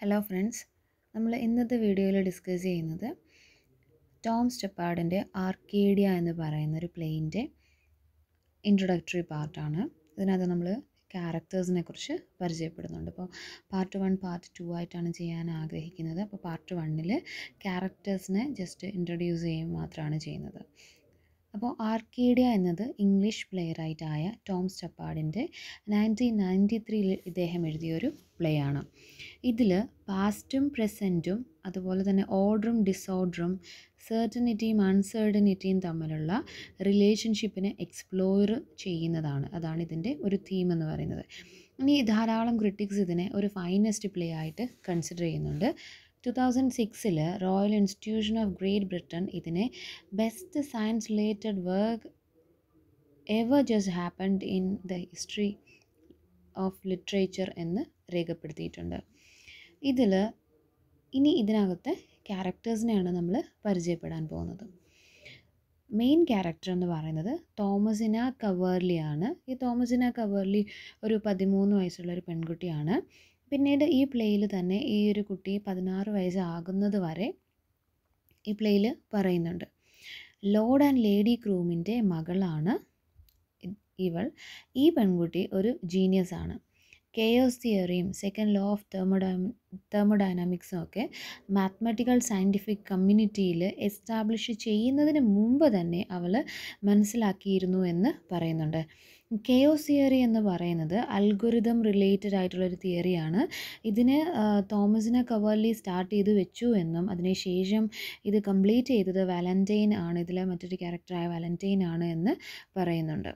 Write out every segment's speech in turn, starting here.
hello friends നമ്മൾ ഇന്നത്തെ വീഡിയോയിൽ ഡിസ്കസ് ചെയ്യുന്നത് ടോം സ്റ്റെപ്പാർഡിൻ്റെ ആർക്കേഡിയ എന്ന് പറയുന്ന ഒരു പ്ലെയിൻ്റെ ഇൻട്രൊഡക്ടറി പാർട്ടാണ് ഇതിനകത്ത് നമ്മൾ ക്യാരക്ടേഴ്സിനെ കുറിച്ച് പരിചയപ്പെടുന്നുണ്ട് അപ്പോൾ പാർട്ട് വൺ പാർട്ട് ടു ആയിട്ടാണ് ചെയ്യാൻ ആഗ്രഹിക്കുന്നത് അപ്പോൾ പാർട്ട് വണ്ണിൽ ക്യാരക്ടേഴ്സിനെ ജസ്റ്റ് ഇൻട്രൊഡ്യൂസ് ചെയ്യുക മാത്രമാണ് ചെയ്യുന്നത് അപ്പോൾ ആർക്കേഡിയ എന്നത് ഇംഗ്ലീഷ് പ്ലെയറായിട്ടായ ടോം സ്റ്റെപ്പാർഡിൻ്റെ നയൻറ്റീൻ നയൻറ്റി ത്രീയിൽ ഇദ്ദേഹം എഴുതിയൊരു പ്ലേ ആണ് ഇതിൽ പാസ്റ്റും പ്രസൻറ്റും അതുപോലെ തന്നെ ഓർഡറും ഡിസോർഡറും സെർട്ടനിറ്റിയും അൺസെർട്ടനിറ്റിയും തമ്മിലുള്ള റിലേഷൻഷിപ്പിനെ എക്സ്പ്ലോർ ചെയ്യുന്നതാണ് അതാണ് ഇതിൻ്റെ ഒരു തീം എന്ന് പറയുന്നത് ഇനി ധാരാളം ക്രിട്ടിക്സ് ഇതിനെ ഒരു ഫൈനസ്റ്റ് പ്ലേ ആയിട്ട് കൺസിഡർ ചെയ്യുന്നുണ്ട് ടു തൗസൻഡ് സിക്സിൽ Royal Institution of Great Britain ഇതിനെ best science related work ever just happened in the history of literature എന്ന് രേഖപ്പെടുത്തിയിട്ടുണ്ട് ഇതിൽ ഇനി ഇതിനകത്തെ ക്യാരക്ടേഴ്സിനെയാണ് നമ്മൾ പരിചയപ്പെടാൻ പോകുന്നത് മെയിൻ ക്യാരക്ടർ എന്ന് പറയുന്നത് തോമസിന കവേർലിയാണ് ഈ തോമസിന കവേർലി ഒരു പതിമൂന്ന് വയസ്സുള്ള ഒരു പെൺകുട്ടിയാണ് പിന്നീട് ഈ പ്ലേയിൽ തന്നെ ഈ ഒരു കുട്ടി പതിനാറ് വയസ്സാകുന്നത് വരെ ഈ പ്ലേയിൽ പറയുന്നുണ്ട് ലോർഡ് ആൻഡ് ലേഡി ക്രൂമിൻ്റെ മകളാണ് ഇവൾ ഈ പെൺകുട്ടി ഒരു ജീനിയസ് ആണ് കെയോസ് തിയറിയും സെക്കൻഡ് ലോ ഓഫ് തെർമോഡൈ തെർമോഡൈനാമിക്സും ഒക്കെ മാത്തമാറ്റിക്കൽ സയൻറ്റിഫിക് കമ്മ്യൂണിറ്റിയിൽ എസ്റ്റാബ്ലിഷ് ചെയ്യുന്നതിന് മുമ്പ് തന്നെ അവൾ മനസ്സിലാക്കിയിരുന്നു എന്ന് പറയുന്നുണ്ട് കെയോസ് തിയറി എന്ന് പറയുന്നത് അൽഗുരിതം റിലേറ്റഡ് ആയിട്ടുള്ളൊരു തിയറിയാണ് ഇതിന് തോമസിനെ കവർലി സ്റ്റാർട്ട് ചെയ്ത് വെച്ചു എന്നും അതിനുശേഷം ഇത് കംപ്ലീറ്റ് ചെയ്തത് വാലൻറ്റൈൻ ആണ് ഇതിലെ മറ്റൊരു ക്യാരക്ടറായ വാലൻറ്റൈൻ ആണ് എന്ന് പറയുന്നുണ്ട്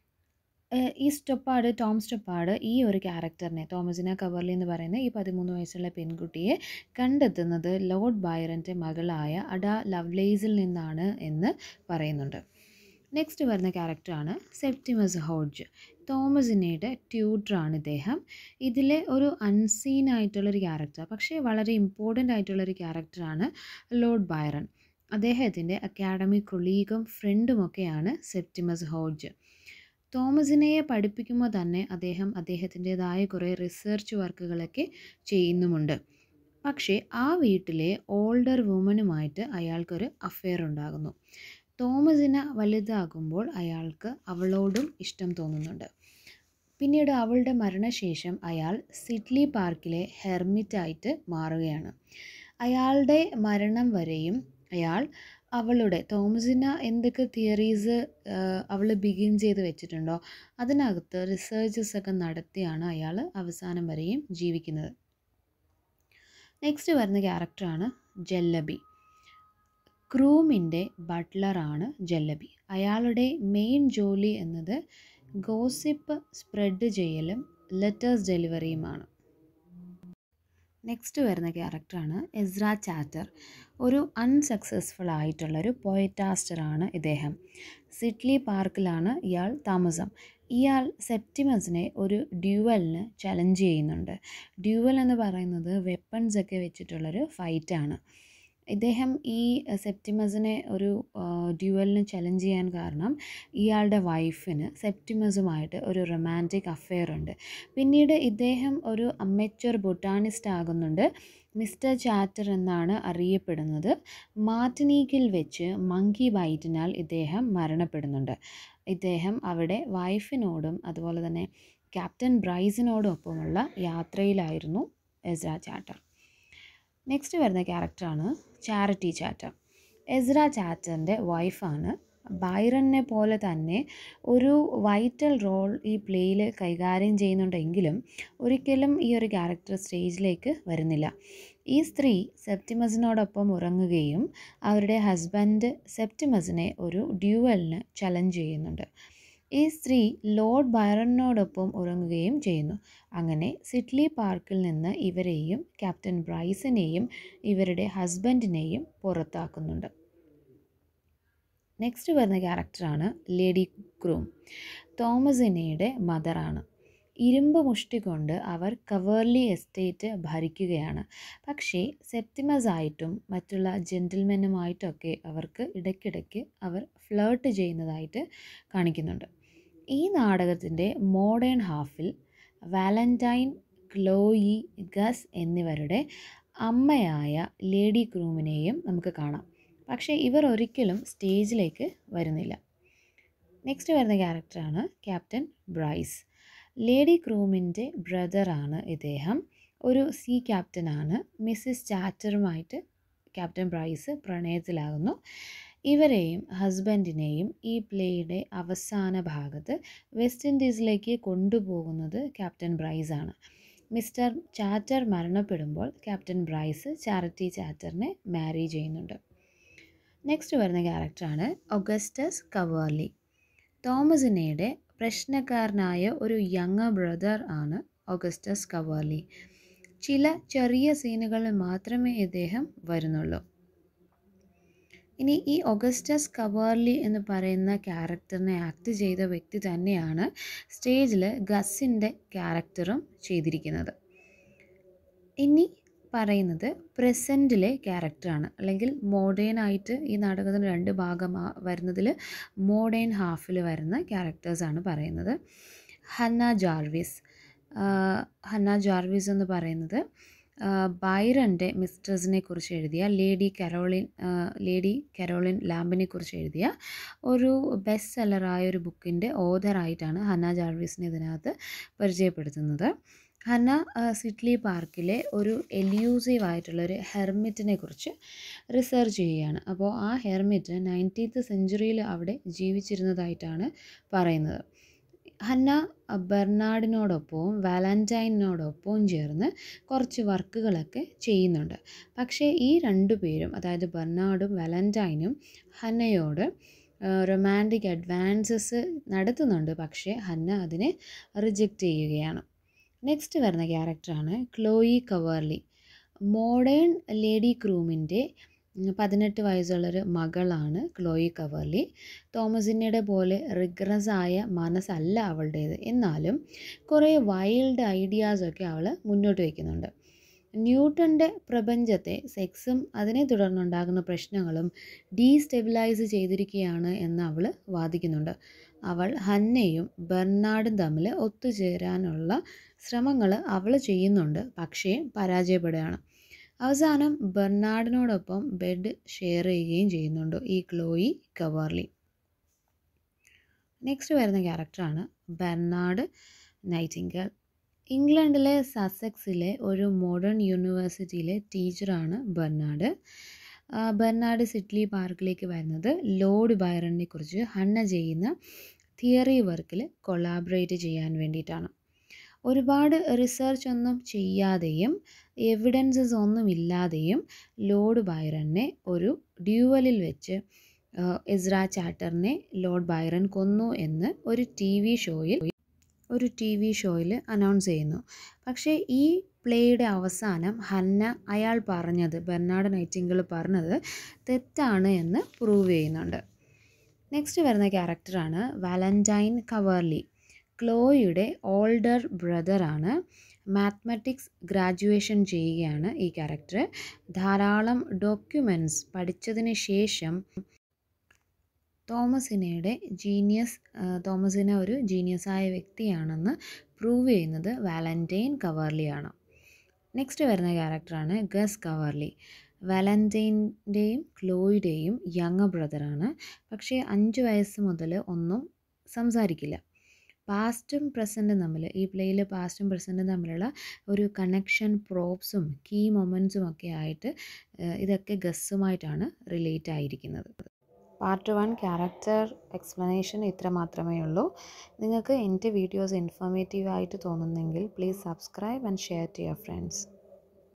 ഈ സ്റ്റൊപ്പാട് ടോം സ്റ്റൊപ്പാട് ഈ ഒരു ക്യാരക്ടറിനെ തോമസിന കവർലി എന്ന് പറയുന്ന ഈ പതിമൂന്ന് വയസ്സുള്ള പെൺകുട്ടിയെ കണ്ടെത്തുന്നത് ലോർഡ് ബൈറൻ്റെ മകളായ അഡ ലവ്ലേസിൽ നിന്നാണ് എന്ന് പറയുന്നുണ്ട് നെക്സ്റ്റ് വരുന്ന ക്യാരക്ടറാണ് സെപ്റ്റിമസ് ഹോഡ്ജ് തോമസിനയുടെ ട്യൂട്ടറാണ് ഇദ്ദേഹം ഇതിലെ ഒരു അൺസീൻ ആയിട്ടുള്ളൊരു ക്യാരക്ടർ പക്ഷേ വളരെ ഇമ്പോർട്ടൻ്റ് ആയിട്ടുള്ളൊരു ക്യാരക്ടറാണ് ലോർഡ് ബൈറൺ അദ്ദേഹത്തിൻ്റെ അക്കാഡമിക് കൊളീഗും ഫ്രണ്ടുമൊക്കെയാണ് സെപ്റ്റിമസ് ഹോഡ്ജ് തോമസിനെയെ പഠിപ്പിക്കുമ്പോൾ തന്നെ അദ്ദേഹം അദ്ദേഹത്തിൻ്റെതായ കുറേ റിസർച്ച് വർക്കുകളൊക്കെ ചെയ്യുന്നുമുണ്ട് പക്ഷേ ആ വീട്ടിലെ ഓൾഡർ വുമനുമായിട്ട് അയാൾക്കൊരു അഫെയർ ഉണ്ടാകുന്നു തോമസിന വലുതാകുമ്പോൾ അയാൾക്ക് അവളോടും ഇഷ്ടം തോന്നുന്നുണ്ട് പിന്നീട് അവളുടെ മരണശേഷം അയാൾ സിഡ്ലി പാർക്കിലെ ഹെർമിറ്റായിട്ട് മാറുകയാണ് അയാളുടെ മരണം വരെയും അയാൾ അവളുടെ തോമസിന എന്തൊക്കെ തിയറീസ് അവൾ ബിഗിൻ ചെയ്ത് വെച്ചിട്ടുണ്ടോ അതിനകത്ത് റിസർച്ചസ് ഒക്കെ നടത്തിയാണ് അയാൾ അവസാനം വരെയും ജീവിക്കുന്നത് നെക്സ്റ്റ് വരുന്ന ക്യാരക്ടറാണ് ജല്ലബി ക്രൂമിൻ്റെ ബട്ട്ലറാണ് ജല്ലബി അയാളുടെ മെയിൻ ജോലി എന്നത് ഗോസിപ്പ് സ്പ്രെഡ് ചെയ്യലും ലെറ്റേഴ്സ് ഡെലിവറിയുമാണ് നെക്സ്റ്റ് വരുന്ന ക്യാരക്ടറാണ് എസ്ര ചാറ്റർ ഒരു അൺസക്സസ്ഫുൾ ആയിട്ടുള്ളൊരു പോയറ്റാസ്റ്ററാണ് ഇദ്ദേഹം സിഡ്ലി പാർക്കിലാണ് ഇയാൾ താമസം ഇയാൾ സെപ്റ്റിമസിനെ ഒരു ഡ്യൂവലിന് ചലഞ്ച് ചെയ്യുന്നുണ്ട് ഡ്യൂവൽ എന്ന് പറയുന്നത് വെപ്പൺസ് ഒക്കെ വെച്ചിട്ടുള്ളൊരു ഫൈറ്റാണ് ഇദ്ദേഹം ഈ സെപ്റ്റിമസിനെ ഒരു ഡ്യുവലിന് ചലഞ്ച് ചെയ്യാൻ കാരണം ഇയാളുടെ വൈഫിന് സെപ്റ്റിമസുമായിട്ട് ഒരു റൊമാൻറ്റിക് അഫെയർ ഉണ്ട് പിന്നീട് ഇദ്ദേഹം ഒരു അമ്മച്ചർ ബൊട്ടാണിസ്റ്റ് ആകുന്നുണ്ട് മിസ്റ്റർ ചാറ്റർ എന്നാണ് അറിയപ്പെടുന്നത് മാർട്ടിനീക്കിൽ വെച്ച് മങ്കി ബൈറ്റിനാൽ ഇദ്ദേഹം മരണപ്പെടുന്നുണ്ട് ഇദ്ദേഹം അവിടെ വൈഫിനോടും അതുപോലെ തന്നെ ക്യാപ്റ്റൻ ബ്രൈസിനോടും ഒപ്പമുള്ള യാത്രയിലായിരുന്നു എസ്ര ചാറ്റർ നെക്സ്റ്റ് വരുന്ന ക്യാരക്ടറാണ് ചാരിറ്റി ചാറ്റർ എസ്ര ചാറ്ററിൻ്റെ വൈഫാണ് ബൈറനെ പോലെ തന്നെ ഒരു വൈറ്റൽ റോൾ ഈ പ്ലേയിൽ കൈകാര്യം ചെയ്യുന്നുണ്ടെങ്കിലും ഒരിക്കലും ഈ ഒരു ക്യാരക്ടർ സ്റ്റേജിലേക്ക് വരുന്നില്ല ഈ സ്ത്രീ സെപ്റ്റിമസിനോടൊപ്പം ഉറങ്ങുകയും അവരുടെ ഹസ്ബൻഡ് സെപ്റ്റിമസിനെ ഒരു ഡ്യൂവലിന് ചലഞ്ച് ചെയ്യുന്നുണ്ട് ഈ സ്ത്രീ ലോർഡ് ബൈറണിനോടൊപ്പം ഉറങ്ങുകയും ചെയ്യുന്നു അങ്ങനെ സിഡ്ലി പാർക്കിൽ നിന്ന് ഇവരെയും ക്യാപ്റ്റൻ ബ്രൈസിനെയും ഇവരുടെ ഹസ്ബൻഡിനെയും പുറത്താക്കുന്നുണ്ട് നെക്സ്റ്റ് വരുന്ന ക്യാരക്ടറാണ് ലേഡി ക്രൂം തോമസിനയുടെ മദറാണ് ഇരുമ്പ് മുഷ്ടി കൊണ്ട് അവർ കവേർലി എസ്റ്റേറ്റ് ഭരിക്കുകയാണ് പക്ഷേ സെപ്റ്റിമസ് ആയിട്ടും മറ്റുള്ള ജെൻറ്റിൽമെനുമായിട്ടൊക്കെ അവർക്ക് ഇടയ്ക്കിടയ്ക്ക് അവർ ഫ്ലേർട്ട് ചെയ്യുന്നതായിട്ട് കാണിക്കുന്നുണ്ട് ഈ നാടകത്തിൻ്റെ മോഡേൺ ഹാഫിൽ വാലൻറ്റൈൻ ക്ലോയി ഗസ് എന്നിവരുടെ അമ്മയായ ലേഡി ക്രൂമിനെയും നമുക്ക് കാണാം പക്ഷേ ഇവർ ഒരിക്കലും സ്റ്റേജിലേക്ക് വരുന്നില്ല നെക്സ്റ്റ് വരുന്ന ക്യാരക്ടറാണ് ക്യാപ്റ്റൻ ബ്രൈസ് ലേഡി ക്രൂമിൻ്റെ ബ്രദറാണ് ഇദ്ദേഹം ഒരു സീ ക്യാപ്റ്റനാണ് മിസ്സിസ് ചാറ്ററുമായിട്ട് ക്യാപ്റ്റൻ ബ്രൈസ് പ്രണയത്തിലാകുന്നു ഇവരെയും ഹസ്ബൻഡിനെയും ഈ പ്ലേയുടെ അവസാന ഭാഗത്ത് വെസ്റ്റ് ഇൻഡീസിലേക്ക് കൊണ്ടുപോകുന്നത് ക്യാപ്റ്റൻ ബ്രൈസ് ആണ് മിസ്റ്റർ ചാറ്റർ മരണപ്പെടുമ്പോൾ ക്യാപ്റ്റൻ ബ്രൈസ് ചാരിറ്റി ചാറ്ററിനെ മാരി ചെയ്യുന്നുണ്ട് നെക്സ്റ്റ് വരുന്ന ക്യാരക്ടറാണ് ഒഗസ്റ്റസ് കവേർലി തോമസിനയുടെ പ്രശ്നക്കാരനായ ഒരു യങ്ങർ ബ്രദർ ആണ് ഒഗസ്റ്റസ് കവേർലി ചില ചെറിയ സീനുകളിൽ മാത്രമേ ഇദ്ദേഹം വരുന്നുള്ളൂ ഇനി ഈ ഒഗസ്റ്റസ് കവേർലി എന്ന് പറയുന്ന ക്യാരക്ടറിനെ ആക്ട് ചെയ്ത വ്യക്തി തന്നെയാണ് സ്റ്റേജിൽ ഗസിൻ്റെ ക്യാരക്ടറും ചെയ്തിരിക്കുന്നത് ഇനി പറയുന്നത് പ്രസൻറ്റിലെ ക്യാരക്ടറാണ് അല്ലെങ്കിൽ മോഡേൺ ആയിട്ട് ഈ നാടകത്തിന് രണ്ട് ഭാഗം വരുന്നതിൽ മോഡേൺ ഹാഫിൽ വരുന്ന ക്യാരക്ടേഴ്സാണ് പറയുന്നത് ഹന്ന ജാർവിസ് ഹന്ന ജാർവിസ് എന്ന് പറയുന്നത് ബൈറൻ്റെ മിസ്ട്രസിനെ കുറിച്ച് എഴുതിയ ലേഡി കരോളിൻ ലേഡി കരോളിൻ ലാമ്പിനെ കുറിച്ച് എഴുതിയ ഒരു ബെസ്റ്റ് സെല്ലറായ ഒരു ബുക്കിൻ്റെ ഓഥറായിട്ടാണ് ഹന്ന ജാർവിസിനെ ഇതിനകത്ത് പരിചയപ്പെടുത്തുന്നത് ഹന്ന സിഡ്ലി പാർക്കിലെ ഒരു എല്യൂസീവ് ആയിട്ടുള്ള ഒരു ഹെർമിറ്റിനെ കുറിച്ച് റിസർച്ച് ചെയ്യുകയാണ് അപ്പോൾ ആ ഹെർമിറ്റ് നയൻറ്റീത്ത് സെഞ്ചുറിയിൽ അവിടെ ജീവിച്ചിരുന്നതായിട്ടാണ് പറയുന്നത് ഹന്ന ബെർണാഡിനോടൊപ്പവും വാലന്റൈനോടൊപ്പവും ചേർന്ന് കുറച്ച് വർക്കുകളൊക്കെ ചെയ്യുന്നുണ്ട് പക്ഷേ ഈ രണ്ടു പേരും അതായത് ബെർണാഡും വാലന്റൈനും ഹന്നയോട് റൊമാൻറ്റിക് അഡ്വാൻസസ് നടത്തുന്നുണ്ട് പക്ഷേ ഹന്ന അതിനെ റിജക്റ്റ് ചെയ്യുകയാണ് നെക്സ്റ്റ് വരുന്ന ക്യാരക്ടറാണ് ക്ലോയി കവർലി മോഡേൺ ലേഡി ക്രൂമിൻ്റെ പതിനെട്ട് വയസ്സുള്ളൊരു മകളാണ് ക്ലോയി കവർലി തോമസിനയുടെ പോലെ റിഗ്രസ് ആയ മനസ്സല്ല അവളുടേത് എന്നാലും കുറേ വൈൽഡ് ഐഡിയാസൊക്കെ അവൾ മുന്നോട്ട് വയ്ക്കുന്നുണ്ട് ന്യൂട്ടൻ്റെ പ്രപഞ്ചത്തെ സെക്സും അതിനെ തുടർന്നുണ്ടാകുന്ന പ്രശ്നങ്ങളും ഡീസ്റ്റെബിലൈസ് ചെയ്തിരിക്കുകയാണ് എന്ന് അവൾ വാദിക്കുന്നുണ്ട് അവൾ ഹന്നയും ബെർണാഡും തമ്മിൽ ഒത്തുചേരാനുള്ള ശ്രമങ്ങൾ അവൾ ചെയ്യുന്നുണ്ട് പക്ഷേ പരാജയപ്പെടുകയാണ് അവസാനം ബെർണാഡിനോടൊപ്പം ബെഡ് ഷെയർ ചെയ്യുകയും ചെയ്യുന്നുണ്ട് ഈ ക്ലോയി കവാർലി നെക്സ്റ്റ് വരുന്ന ക്യാരക്ടറാണ് ബെർണാഡ് നൈറ്റിംഗൽ ഇംഗ്ലണ്ടിലെ സസെക്സിലെ ഒരു മോഡേൺ യൂണിവേഴ്സിറ്റിയിലെ ടീച്ചറാണ് ബെർണാഡ് ബെർണാഡ് സിഡ്ലി പാർക്കിലേക്ക് വരുന്നത് ലോർഡ് ബൈറണിനെ കുറിച്ച് ഹണ്ണ ചെയ്യുന്ന തിയറി വർക്കിൽ കൊളാബറേറ്റ് ചെയ്യാൻ വേണ്ടിയിട്ടാണ് ഒരുപാട് റിസർച്ച് ഒന്നും ചെയ്യാതെയും എവിഡൻസസ് ഒന്നും ഇല്ലാതെയും ലോർഡ് ബൈറനെ ഒരു ഡ്യൂവലിൽ വെച്ച് ഇസ്ര ചാറ്ററിനെ ലോർഡ് ബൈറൻ കൊന്നു എന്ന് ഒരു ടി വി ഷോയിൽ ഒരു ടി വി ഷോയിൽ അനൗൺസ് ചെയ്യുന്നു പക്ഷേ ഈ പ്ലേയുടെ അവസാനം ഹന്ന അയാൾ പറഞ്ഞത് ബെർണാഡ് നൈറ്റിംഗിൾ പറഞ്ഞത് തെറ്റാണ് എന്ന് പ്രൂവ് ചെയ്യുന്നുണ്ട് നെക്സ്റ്റ് വരുന്ന ക്യാരക്ടറാണ് വാലന്റൈൻ കവർലി ക്ലോയുടെ ഓൾഡർ ബ്രദറാണ് മാത്മാറ്റിക്സ് ഗ്രാജുവേഷൻ ചെയ്യുകയാണ് ഈ ക്യാരക്ടർ ധാരാളം ഡോക്യുമെൻറ്റ്സ് പഠിച്ചതിന് ശേഷം തോമസിനയുടെ ജീനിയസ് തോമസിനെ ഒരു ജീനിയസായ വ്യക്തിയാണെന്ന് പ്രൂവ് ചെയ്യുന്നത് വാലന്റൈൻ കവർലിയാണ് നെക്സ്റ്റ് വരുന്ന ക്യാരക്ടറാണ് ഗസ് കവർലി വാലന്റൈൻ്റെയും ക്ലോയുടെയും യങ് ബ്രദറാണ് പക്ഷേ അഞ്ച് വയസ്സ് മുതൽ ഒന്നും സംസാരിക്കില്ല പാസ്റ്റും പ്രസൻറ്റും തമ്മിൽ ഈ പ്ലേയിൽ പാസ്റ്റും പ്രസൻറ്റും തമ്മിലുള്ള ഒരു കണക്ഷൻ പ്രോപ്സും കീ മൊമെൻറ്റ്സും ഒക്കെ ആയിട്ട് ഇതൊക്കെ ഗസ്സുമായിട്ടാണ് റിലേറ്റ് ആയിരിക്കുന്നത് പാർട്ട് വൺ ക്യാരക്ടർ എക്സ്പ്ലനേഷൻ ഇത്ര മാത്രമേ ഉള്ളൂ നിങ്ങൾക്ക് എൻ്റെ വീഡിയോസ് ഇൻഫോർമേറ്റീവ് ആയിട്ട് തോന്നുന്നെങ്കിൽ please subscribe and share to your friends